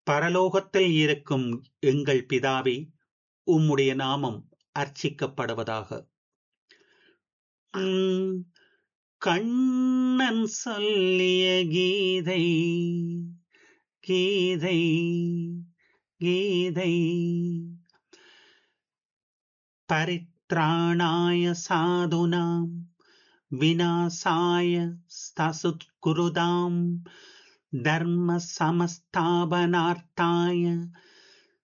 பரலோகத்தில் இருக்கும் எங்கள் பிதாவே உம்முடைய நாமம் அர்ச்சிக்கப்படுவதாக உம் கண்ணன் சொல்லிய கீதை கீதை கீதை परित्राणाय साधूनां विनाशाय ससुत्कुरुदां धर्मसमस्थापनार्थाय